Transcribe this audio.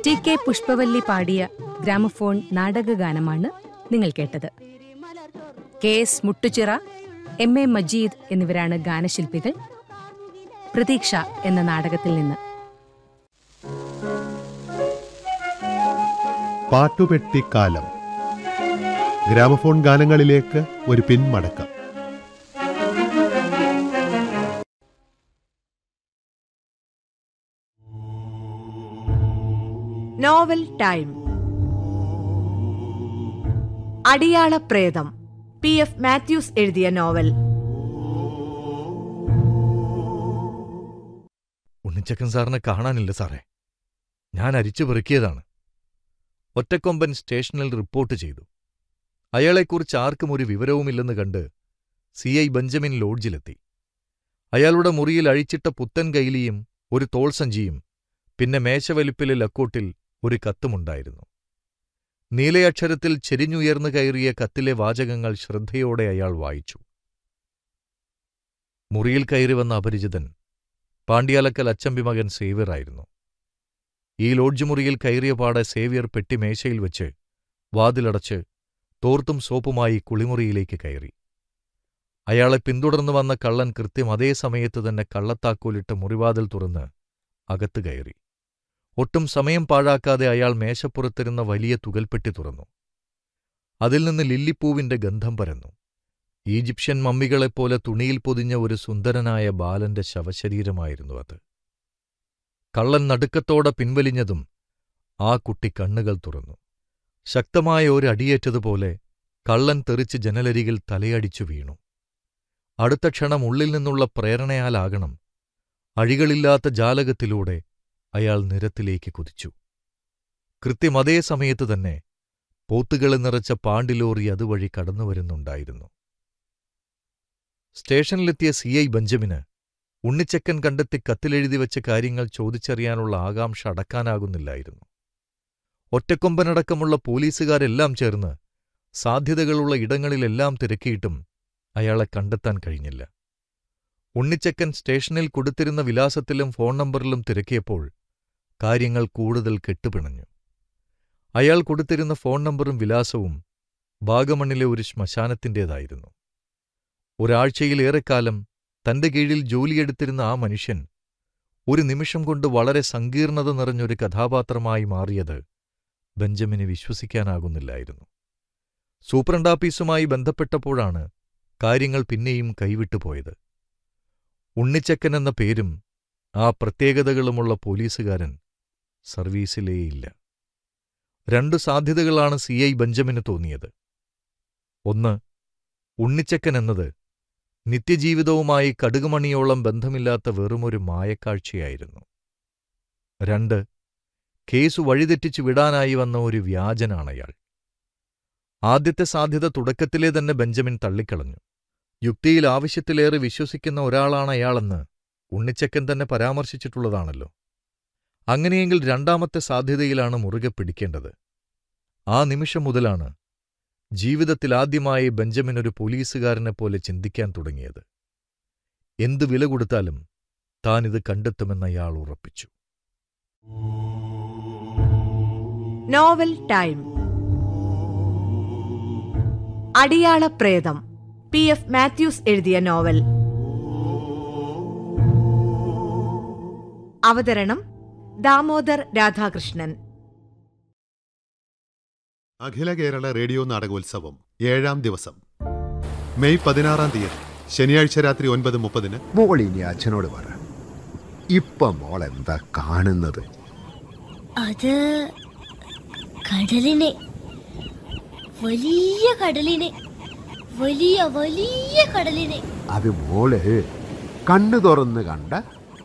T K Pushpavalli പാടിയ gramophone നാടകഗാനമാണ് നിങ്ങൾ കേട്ടത് K S Muttuchira M A Majeed എന്നിവരാണ് ഗാനശില്പികൾ പ്രതീക്ഷ എന്ന നാടകത്തിൽ നിന്ന് പാട്ടുപെട്ടിക്കാലം ഗ്രാമഫോൺ ഗാനങ്ങളിലേക്ക് ഒരു പിന്മടക്കം നോവൽ ടൈം അടിയാള പ്രേതം പി എഫ് മാത്യൂസ് എഴുതിയ നോവൽ ഉണ്ണിച്ചക്കൻ സാറിനെ കാണാനില്ല സാറേ ഞാൻ അരിച്ചു പെറുക്കിയതാണ് ഒറ്റക്കൊമ്പൻ സ്റ്റേഷനിൽ റിപ്പോർട്ട് ചെയ്തു അയാളെക്കുറിച്ച് ആർക്കും ഒരു വിവരവുമില്ലെന്ന് കണ്ട് സി ഐ ബെഞ്ചമിൻ ലോഡ്ജിലെത്തി അയാളുടെ മുറിയിൽ അഴിച്ചിട്ട പുത്തൻ കൈലിയും ഒരു തോൾസഞ്ചിയും പിന്നെ മേശവലിപ്പിലെ ലക്കോട്ടിൽ ഒരു കത്തുമുണ്ടായിരുന്നു നീലയക്ഷരത്തിൽ ചെരിഞ്ഞുയർന്നു കയറിയ കത്തിലെ വാചകങ്ങൾ ശ്രദ്ധയോടെ അയാൾ വായിച്ചു മുറിയിൽ കയറി വന്ന അപരിചിതൻ പാണ്ഡ്യാലക്കൽ അച്ചമ്പി മകൻ സേവ്യറായിരുന്നു ഈ ലോഡ്ജ് മുറിയിൽ കയറിയ പാടെ സേവ്യർ പെട്ടി മേശയിൽ വെച്ച് വാതിലടച്ച് തോർത്തും സോപ്പുമായി കുളിമുറിയിലേക്ക് കയറി അയാളെ പിന്തുടർന്നു വന്ന കള്ളൻ കൃത്യം അതേ സമയത്ത് തന്നെ കള്ളത്താക്കോലിട്ട് മുറിവാതിൽ തുറന്ന് അകത്ത് കയറി ഒട്ടും സമയം പാഴാക്കാതെ അയാൾ മേശപ്പുറത്തിരുന്ന വലിയ തുകൽപ്പെട്ടി തുറന്നു അതിൽ നിന്ന് ലില്ലിപ്പൂവിന്റെ ഗന്ധം പരന്നു ഈജിപ്ഷ്യൻ മമ്മികളെപ്പോലെ തുണിയിൽ പൊതിഞ്ഞ ഒരു സുന്ദരനായ ബാലന്റെ ശവശരീരമായിരുന്നു അത് കള്ളൻ നടുക്കത്തോടെ പിൻവലിഞ്ഞതും ആ കുട്ടി കണ്ണുകൾ തുറന്നു ശക്തമായ ഒരു അടിയേറ്റതുപോലെ കള്ളൻ തെറിച്ച് ജനലരികിൽ തലയടിച്ചു വീണു അടുത്ത ക്ഷണം ഉള്ളിൽ നിന്നുള്ള പ്രേരണയാലാകണം അഴികളില്ലാത്ത ജാലകത്തിലൂടെ അയാൾ നിരത്തിലേക്ക് കുതിച്ചു കൃത്യം അതേ സമയത്ത് തന്നെ പോത്തുകളെ നിറച്ച പാണ്ടിലോറി അതുവഴി കടന്നുവരുന്നുണ്ടായിരുന്നു സ്റ്റേഷനിലെത്തിയ സി ഐ ബെഞ്ചമിന് ഉണ്ണിച്ചക്കൻ കണ്ടെത്തി കത്തിലെഴുതി വെച്ച കാര്യങ്ങൾ ചോദിച്ചറിയാനുള്ള ആകാംക്ഷ അടക്കാനാകുന്നില്ലായിരുന്നു ഒറ്റക്കൊമ്പനടക്കമുള്ള പോലീസുകാരെല്ലാം ചേർന്ന് സാധ്യതകളുള്ള ഇടങ്ങളിലെല്ലാം തിരക്കിയിട്ടും അയാളെ കണ്ടെത്താൻ കഴിഞ്ഞില്ല ഉണ്ണിച്ചക്കൻ സ്റ്റേഷനിൽ കൊടുത്തിരുന്ന വിലാസത്തിലും ഫോൺ നമ്പറിലും തിരക്കിയപ്പോൾ കാര്യങ്ങൾ കൂടുതൽ കെട്ടുപിണഞ്ഞു അയാൾ കൊടുത്തിരുന്ന ഫോൺ നമ്പറും വിലാസവും വാഗമണ്ണിലെ ഒരു ശ്മശാനത്തിൻ്റേതായിരുന്നു ഒരാഴ്ചയിലേറെക്കാലം തന്റെ കീഴിൽ ജോലിയെടുത്തിരുന്ന ആ മനുഷ്യൻ ഒരു നിമിഷം കൊണ്ട് വളരെ സങ്കീർണത നിറഞ്ഞൊരു കഥാപാത്രമായി മാറിയത് ബെഞ്ചമിന് വിശ്വസിക്കാനാകുന്നില്ലായിരുന്നു സൂപ്രണ്ടാപ്പീസുമായി ബന്ധപ്പെട്ടപ്പോഴാണ് കാര്യങ്ങൾ പിന്നെയും കൈവിട്ടുപോയത് ഉണ്ണിച്ചക്കൻ എന്ന പേരും ആ പ്രത്യേകതകളുമുള്ള പോലീസുകാരൻ സർവീസിലേയില്ല രണ്ടു സാധ്യതകളാണ് സി ഐ ബെഞ്ചമിന് തോന്നിയത് ഒന്ന് ഉണ്ണിച്ചക്കൻ എന്നത് നിത്യജീവിതവുമായി കടുകുമണിയോളം ബന്ധമില്ലാത്ത വെറുമൊരു മായക്കാഴ്ചയായിരുന്നു രണ്ട് കേസ് വഴിതെറ്റിച്ചു വിടാനായി വന്ന ഒരു വ്യാജനാണയാൾ ആദ്യത്തെ സാധ്യത തുടക്കത്തിലെ തന്നെ ബെഞ്ചമിൻ തള്ളിക്കളഞ്ഞു യുക്തിയിൽ ആവശ്യത്തിലേറെ വിശ്വസിക്കുന്ന ഒരാളാണ് അയാളെന്ന് ഉണ്ണിച്ചക്കൻ തന്നെ പരാമർശിച്ചിട്ടുള്ളതാണല്ലോ അങ്ങനെയെങ്കിൽ രണ്ടാമത്തെ സാധ്യതയിലാണ് മുറുകെ പിടിക്കേണ്ടത് ആ നിമിഷം മുതലാണ് ജീവിതത്തിൽ ആദ്യമായി ബെഞ്ചമിൻ ഒരു പോലീസുകാരനെപ്പോലെ ചിന്തിക്കാൻ തുടങ്ങിയത് എന്തു വില കൊടുത്താലും താനിത് കണ്ടെത്തുമെന്ന് അയാൾ ഉറപ്പിച്ചു നോവൽ ടൈം അടിയാള പ്രേതം പി എഫ് മാത്യൂസ് എഴുതിയ നോവൽ അവതരണം ദാമോദർ രാധാകൃഷ്ണൻ അഖില കേരള റേഡിയോ നാടകോത്സവം ഏഴാം ദിവസം മെയ് പതിനാറാം തീയതി ശനിയാഴ്ച രാത്രി ഒൻപത് മുപ്പതിന് മോൾ ഇനി അച്ഛനോട് പറ ഇപ്പൊ മോൾ എന്താ കാണുന്നത് അത് കടലിനെ വലിയ കടലിനെ വലിയ വലിയ കടലിനെ അത് മോള് കണ്ണു തുറന്ന് കണ്ട